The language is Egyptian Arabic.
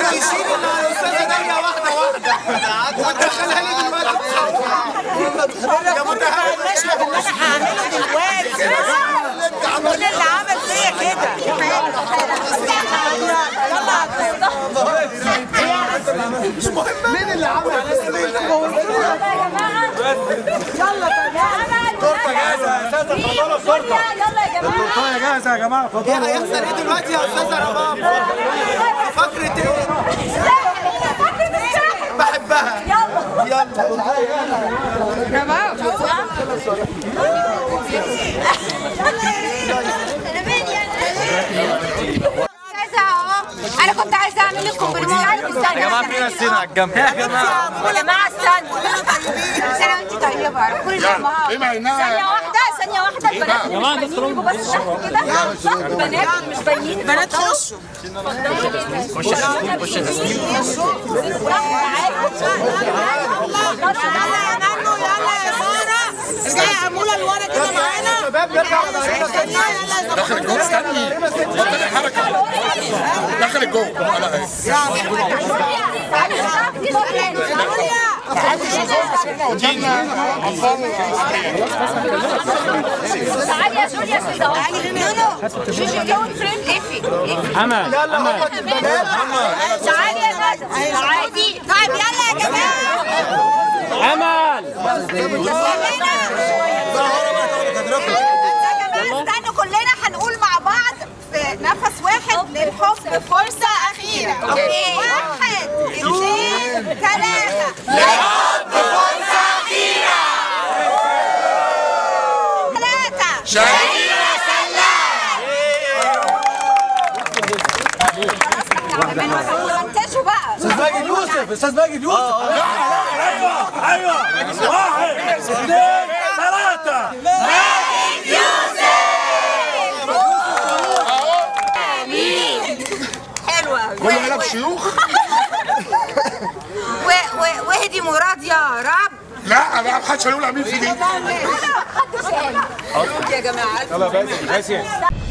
يشيل اللي على الاستاذه داليا واحده واحده ودخلها لي دلوقتي يا متهور المشهد اللي انا هعمله دلوقتي كل اللي عمل فيا كده مين اللي عمل التورتايه جاهزه يا جماعه ايه هيحصل ايه دلوقتي يا استاذه رباب فقره ايه بحبها عايزة اهو انا كنت عايزه اعمل لكم برنامج استنى يا جماعه في ناس هنا على الجنب يا جماعه يا جماعه استنوا سنه وانت طيبه كل الجماعه ايه معناها؟ ثانيه واحده ثانيه واحده البنات اللي مش باينين يجوا بس تحت كده صح البنات اللي مش باينين بنات خشوا خش خش تسليم يلا يا نانو يلا يا ساره ارجعي يا اموله لورا كده معانا شباب نرجع استنى يلا دخل جوه استني بطل الحركه دخل جوه انا اهي تعالي يا جوليا كده تعالي نونو جوجي كون فريم ليفي امل امل تعالي يا ندى تعالي طيب يلا يا جماعه امل استنوا كلنا هنقول مع بعض في نفس واحد للحب فرصة أخيرة أوكي واحد اثنين ثلاثة للحب فرصة أخيرة ثلاثة شهيرة منتجوا بقى استاذ ماجد يوسف استاذ ماجد يوسف ايوه ايوه واحد اثنين ثلاثه حلوة كل قلب شيوخ و- و- وهدي مراد يا رب لا ما حدش هيقول امين في دي محدش قال يا جماعه يلا باسم باسم